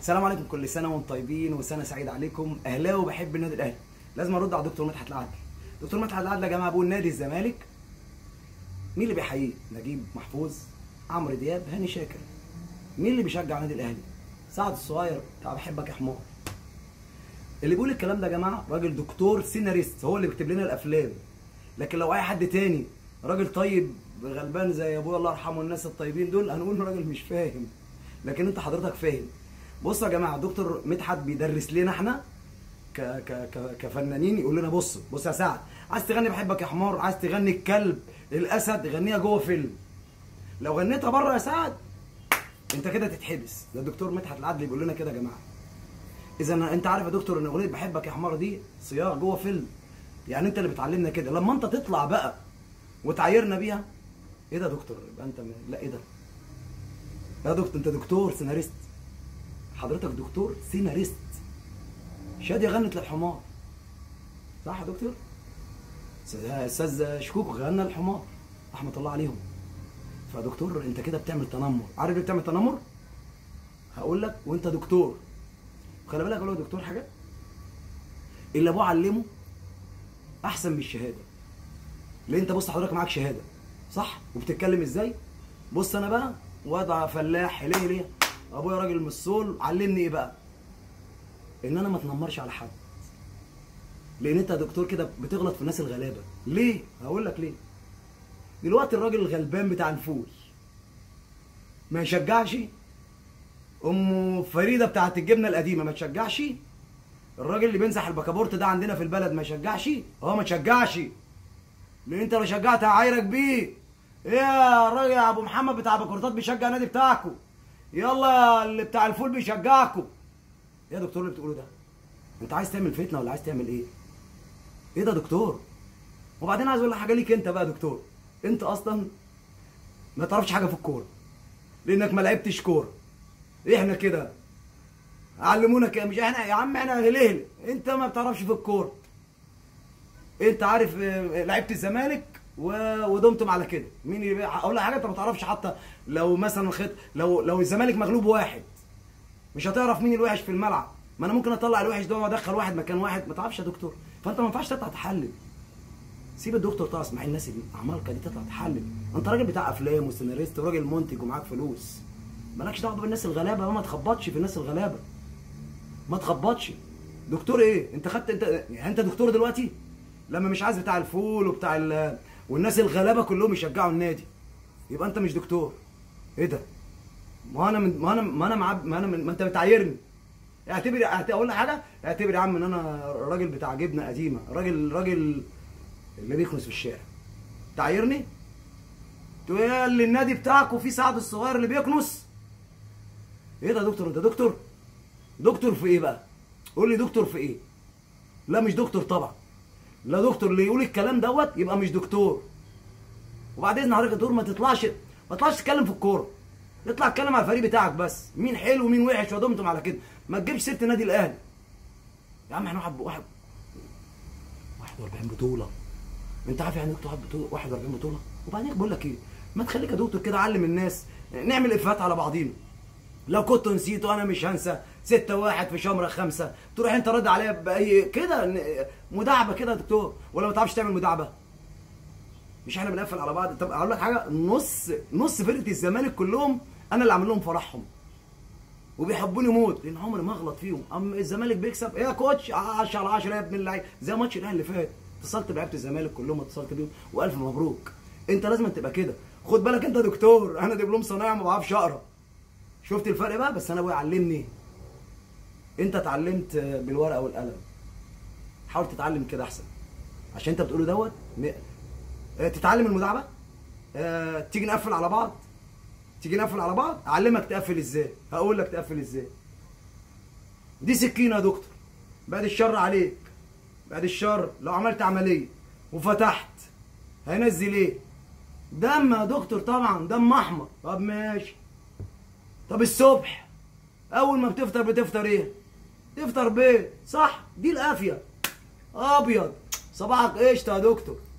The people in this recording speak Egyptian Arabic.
السلام عليكم كل سنه وانتم طيبين وسنه سعيده عليكم اهلاوي وبحب النادي الاهلي لازم ارد على دكتور مدحت العدل دكتور مدحت العدل يا جماعه بيقول نادي الزمالك مين اللي بيحييه نجيب محفوظ عمرو دياب هاني شاكر مين اللي بيشجع النادي الاهلي سعد الصغير بتاع بحبك يا حمار اللي بيقول الكلام ده يا جماعه راجل دكتور سيناريست هو اللي بيكتب لنا الافلام لكن لو اي حد تاني راجل طيب غلبان زي ابويا الله يرحمه الناس الطيبين دول هنقول إنه راجل مش فاهم لكن انت حضرتك فاهم بصوا يا جماعه دكتور مدحت بيدرس لنا احنا ك ك ك كفنانين يقول لنا بص بص يا سعد عايز تغني بحبك يا حمار عايز تغني الكلب الاسد غنيها جوه فيلم لو غنيتها بره يا سعد انت كده تتحبس ده الدكتور مدحت العدلي بيقول لنا كده يا جماعه اذا انت عارف يا دكتور ان اغنيه بحبك يا حمار دي صياغه جوه فيلم يعني انت اللي بتعلمنا كده لما انت تطلع بقى وتعايرنا بيها ايه ده يا دكتور يبقى انت م... لا ايه ده يا دكتور انت دكتور سيناريست حضرتك دكتور سيناريست شاديه غنت للحمار صح يا دكتور استاذ شكوك غنى الحمار رحمه الله عليهم فدكتور انت كده بتعمل تنمر عارف ليه بتعمل تنمر هقول لك وانت دكتور خلي بالك اقول لك دكتور حاجه اللي ابوه علمه احسن من الشهاده ليه انت بص حضرتك معاك شهاده صح وبتتكلم ازاي بص انا بقى وضع فلاح ليه ليه ابويا راجل من الصول علمني ايه بقى ان انا ما اتنمرش على حد لان انت يا دكتور كده بتغلط في الناس الغلابه ليه هقول لك ليه دلوقتي الراجل الغلبان بتاع الفول ما يشجعش ام فريده بتاعت الجبنه القديمه ما تشجعش الراجل اللي بينزح البكابورت ده عندنا في البلد ما يشجعش اه ما تشجعش لان انت لو شجعت هعايرك بيه ايه يا راجل يا ابو محمد بتاع بكورتات بيشجع النادي بتاعكم يلا اللي بتاع الفول بيشجعكم ايه يا دكتور اللي بتقوله ده انت عايز تعمل فتنه ولا عايز تعمل ايه ايه ده يا دكتور وبعدين عايز اقول لك حاجه ليك انت بقى يا دكتور انت اصلا ما تعرفش حاجه في الكوره لانك ما لعبتش كوره احنا كده علمونا كده مش احنا يا عم احنا هلهل انت ما بتعرفش في الكوره انت عارف اه، لعيبه الزمالك و- ودمتم على كده مين اللي اقول لك حاجه انت ما تعرفش حتى لو مثلا خد لو لو الزمالك مغلوب واحد مش هتعرف مين الوحش في الملعب ما انا ممكن اطلع الوحش ده وادخل واحد مكان واحد ما تعرفش يا دكتور فانت ما ينفعش تطلع تحلل سيب الدكتور طه اسماعيل الناس العمالقه دي تطلع تحلل انت راجل بتاع افلام وسيناريست وراجل منتج ومعاك فلوس مالكش دعوه بالناس الغلابه ما تخبطش في الناس الغلابه ما تخبطش دكتور ايه انت خدت انت يعني انت دكتور دلوقتي لما مش عايز بتاع الفول وبتاع ال... والناس الغلابه كلهم يشجعوا النادي يبقى انت مش دكتور ايه ده ما انا من ما انا ما انا مع ما انا من... ما انت بتعايرني اعتبر اعت- اقول لك حاجه اعتبر يا عم ان انا راجل بتاع جبنه قديمه راجل راجل اللي بيكنس في الشارع تعايرني تقول لي النادي بتاعكم فيه سعد الصغير اللي بيكنس ايه ده يا دكتور انت دكتور دكتور في ايه بقى قول لي دكتور في ايه لا مش دكتور طبعا لا دكتور اللي يقول الكلام دوت يبقى مش دكتور وبعدين اذن حضرتك يا دكتور ما تطلعش ما تطلعش تتكلم في الكوره اطلع اتكلم على الفريق بتاعك بس مين حلو ومين وحش ودمتم على كده ما تجيبش سيره النادي الاهلي يا عم احنا واحد واحد 41 بطوله انت عارف يعني ايه واحد بطوله 41 بطوله وبعدين بقول لك ايه ما تخليك يا دكتور كده علم الناس نعمل افيهات على بعضينا لو كنت نسيت وانا مش هنسى ستة واحد في شمرة خمسة تروح انت رد عليا بأي كده ن- مداعبة كده يا دكتور ولا ما تعرفش تعمل مداعبة مش احنا بنقفل على بعض طب اقول لك حاجة نص نص فرقة الزمالك كلهم انا اللي عامل لهم فرحهم وبيحبوني موت لان عمري ما اغلط فيهم اما الزمالك بيكسب ايه يا كوتش 10 على 10 يا ابن اللعيب زي ماتش الاهلي اللي فات اتصلت بلعيبه الزمالك كلهم اتصلت بيهم والف مبروك انت لازم تبقى كده خد بالك انت دكتور انا دبلوم صنايع ما بعرفش اقرا شفت الفرق بقى بس انا ابويا علمني انت اتعلمت بالورقه والقلم حاول تتعلم كده احسن عشان انت بتقوله دوت م- اه، تتعلم المداعبه اه، تيجي نقفل على بعض تيجي نقفل على بعض اعلمك تقفل ازاي هقول لك تقفل ازاي دي سكينه يا دكتور بعد الشر عليك بعد الشر لو عملت عمليه وفتحت هينزل ايه دم يا دكتور طبعا دم احمر طب ماشي طب الصبح اول ما بتفطر بتفطر ايه تفطر بيض صح دي القافيه ابيض صباحك قشطه يا دكتور